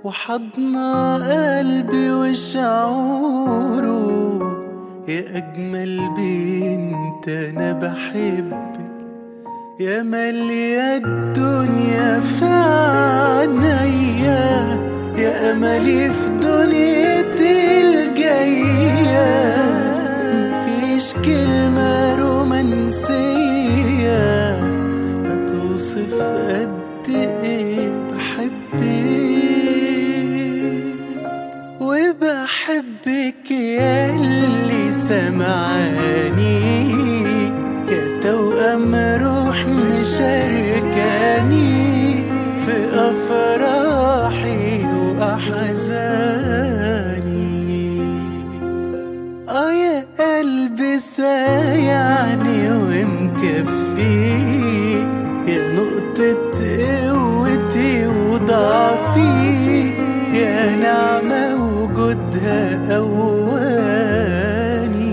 وحضنا قلبي وشعوره يا أجمل بنت أنا بحبك يا مالية الدنيا في عينيا يا أملي في دنيتي الجاية مفيش كلمة رومانسية هتوصف قد إيه بحبك وبحبك يا اللي سمعاني يا توأم روح مشاركاني في أفراحي وأحزاني آه يا قلبي سايعني ومكفي يا نقطة قوتي وضعفي يا نعمة وجودها قواني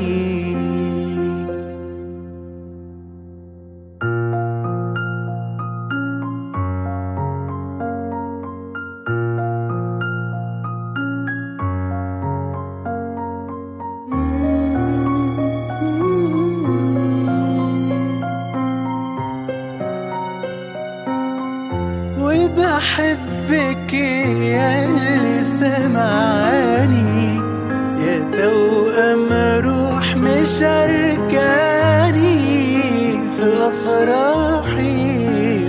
وبحبك يا اللي سمعاني يا توأم روح مشاركاني في أفراحي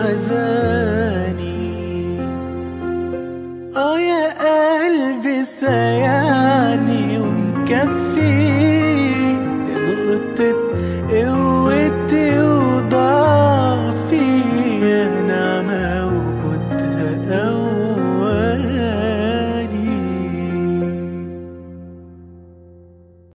وأحزاني آه يا قلبي سمعني